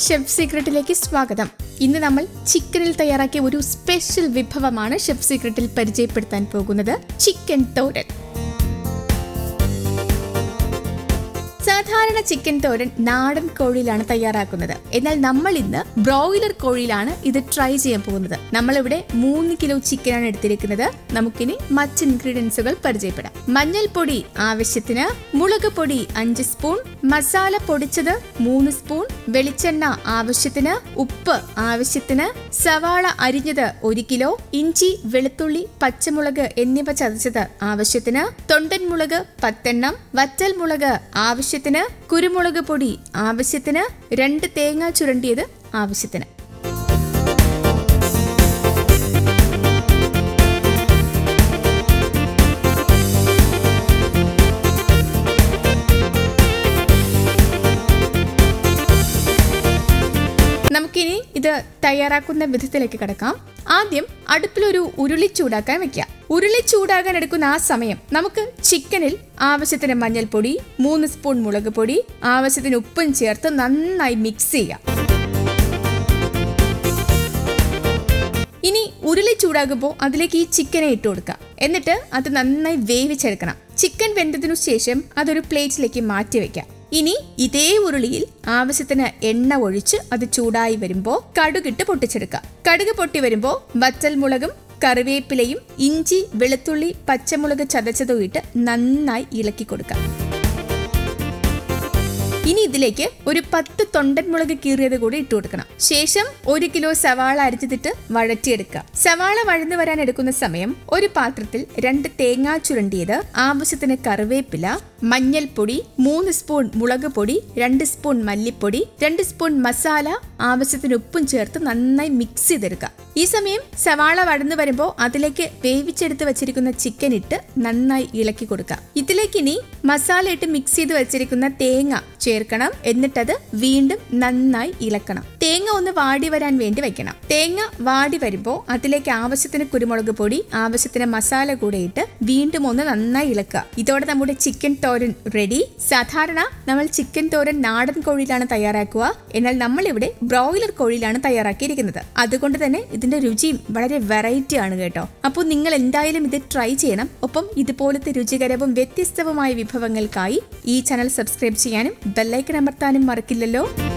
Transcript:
chef സീക്രട്ടിലേക്ക് സ്വാഗതം ഇന്ന് നമ്മൾ ചിക്കനിൽ തയ്യാറാക്കിയ ഒരു സ്പെഷ്യൽ വിഭവമാണ് ഷെഫ് സീക്രട്ടിൽ പരിചയപ്പെടുത്താൻ പോകുന്നത് ചിക്കൻ തോരൻ സാധാരണ ചിക്കൻ തോരൻ നാടൻ കോഴിയിലാണ് തയ്യാറാക്കുന്നത് എന്നാൽ നമ്മൾ ഇന്ന് ബ്രോയിലർ കോഴിയിലാണ് ഇത് ട്രൈ ചെയ്യാൻ പോകുന്നത് നമ്മളിവിടെ മൂന്ന് കിലോ ചിക്കനാണ് എടുത്തിരിക്കുന്നത് നമുക്കിനി മറ്റ് ഇൻഗ്രീഡിയൻസുകൾ പരിചയപ്പെടാം മഞ്ഞൾപ്പൊടി ആവശ്യത്തിന് മുളക് പൊടി അഞ്ച് സ്പൂൺ മസാല പൊടിച്ചത് മൂന്ന് സ്പൂൺ വെളിച്ചെണ്ണ ആവശ്യത്തിന് ഉപ്പ് ആവശ്യത്തിന് സവാള അരിഞ്ഞത് ഒരു കിലോ ഇഞ്ചി വെളുത്തുള്ളി പച്ചമുളക് എന്നിവ ചതച്ചത് ആവശ്യത്തിന് തൊണ്ടൻ മുളക് പത്തെണ്ണം വറ്റൽ മുളക് ആവശ്യത്തിന് കുരുമുളക് പൊടി ആവശ്യത്തിന് രണ്ട് തേങ്ങ ചുരണ്ടിയത് ആവശ്യത്തിന് നമുക്കിനി ഇത് തയ്യാറാക്കുന്ന വിധത്തിലേക്ക് കിടക്കാം ആദ്യം അടുപ്പിലൊരു ഉരുളി ചൂടാക്കാൻ വെക്കാം ഉരുളി ചൂടാകാൻ എടുക്കുന്ന ആ സമയം നമുക്ക് ചിക്കനിൽ ആവശ്യത്തിന് മഞ്ഞൾപ്പൊടി മൂന്ന് സ്പൂൺ മുളക് പൊടി ആവശ്യത്തിന് ഉപ്പും ചേർത്ത് നന്നായി മിക്സ് ചെയ്യാം ഇനി ഉരുളി ചൂടാകുമ്പോൾ അതിലേക്ക് ഈ ചിക്കനെ ഇട്ട് കൊടുക്കാം എന്നിട്ട് അത് നന്നായി വേവിച്ചെടുക്കണം ചിക്കൻ വെന്തതിനു ശേഷം അതൊരു പ്ലേറ്റിലേക്ക് മാറ്റി വെക്കാം ഇനി ഇതേ ഉരുളിയിൽ ആവശ്യത്തിന് എണ്ണ ഒഴിച്ച് അത് ചൂടായി വരുമ്പോൾ കടുകിട്ട് പൊട്ടിച്ചെടുക്കാം കടുക് പൊട്ടി വരുമ്പോൾ വറ്റൽ മുളകും കറിവേപ്പിലയും ഇഞ്ചി വെളുത്തുള്ളി പച്ചമുളക് ചതച്ചതും ഇട്ട് നന്നായി ഇളക്കി കൊടുക്കാം ഇനി ഇതിലേക്ക് ഒരു പത്ത് തൊണ്ടൻ മുളക് കീറിയത് കൂടി ഇട്ട് കൊടുക്കണം ശേഷം ഒരു കിലോ സവാള അരിഞ്ഞതിട്ട് വഴറ്റിയെടുക്കുക സവാള വഴന്നു വരാൻ എടുക്കുന്ന സമയം ഒരു പാത്രത്തിൽ രണ്ട് തേങ്ങാ ചുരണ്ടിയത് ആവശ്യത്തിന് കറിവേപ്പില മഞ്ഞൾപ്പൊടി മൂന്ന് സ്പൂൺ മുളക് പൊടി രണ്ട് സ്പൂൺ മല്ലിപ്പൊടി രണ്ട് സ്പൂൺ മസാല ആവശ്യത്തിന് ഉപ്പും ചേർത്ത് നന്നായി മിക്സ് ചെയ്തെടുക്കുക ഈ സമയം സവാള വഴന്നു വരുമ്പോൾ അതിലേക്ക് വേവിച്ചെടുത്ത് വെച്ചിരിക്കുന്ന ചിക്കൻ ഇട്ട് നന്നായി ഇളക്കി കൊടുക്കുക ഇതിലേക്ക് ഇനി മസാല ഇട്ട് മിക്സ് ചെയ്ത് വെച്ചിരിക്കുന്ന തേങ്ങ ചേർക്കണം എന്നിട്ടത് വീണ്ടും നന്നായി ഇളക്കണം തേങ്ങ ഒന്ന് വാടി വരാൻ വേണ്ടി വെക്കണം തേങ്ങ വാടി വരുമ്പോൾ അതിലേക്ക് ആവശ്യത്തിന് കുരുമുളക് പൊടി ആവശ്യത്തിന് മസാല കൂടെ ഇട്ട് വീണ്ടും ഒന്ന് നന്നായി ഇളക്കുക ഇതോടെ നമ്മുടെ ചിക്കൻ തോരൻ റെഡി സാധാരണ നമ്മൾ ചിക്കൻ തോരൻ നാടൻ കോഴിയിലാണ് തയ്യാറാക്കുക എന്നാൽ നമ്മൾ ഇവിടെ ബ്രോയിലർ കോഴിയിലാണ് തയ്യാറാക്കിയിരിക്കുന്നത് അതുകൊണ്ട് തന്നെ ഇതിന്റെ രുചിയും വളരെ വെറൈറ്റി ആണ് കേട്ടോ അപ്പോൾ നിങ്ങൾ എന്തായാലും ഇത് ട്രൈ ചെയ്യണം ഒപ്പം ഇതുപോലത്തെ രുചികരവും വ്യത്യസ്തവുമായ വിഭവങ്ങൾക്കായി ഈ ചാനൽ സബ്സ്ക്രൈബ് ചെയ്യാനും ബെല്ലൈക്കൺ അമർത്താനും മറക്കില്ലല്ലോ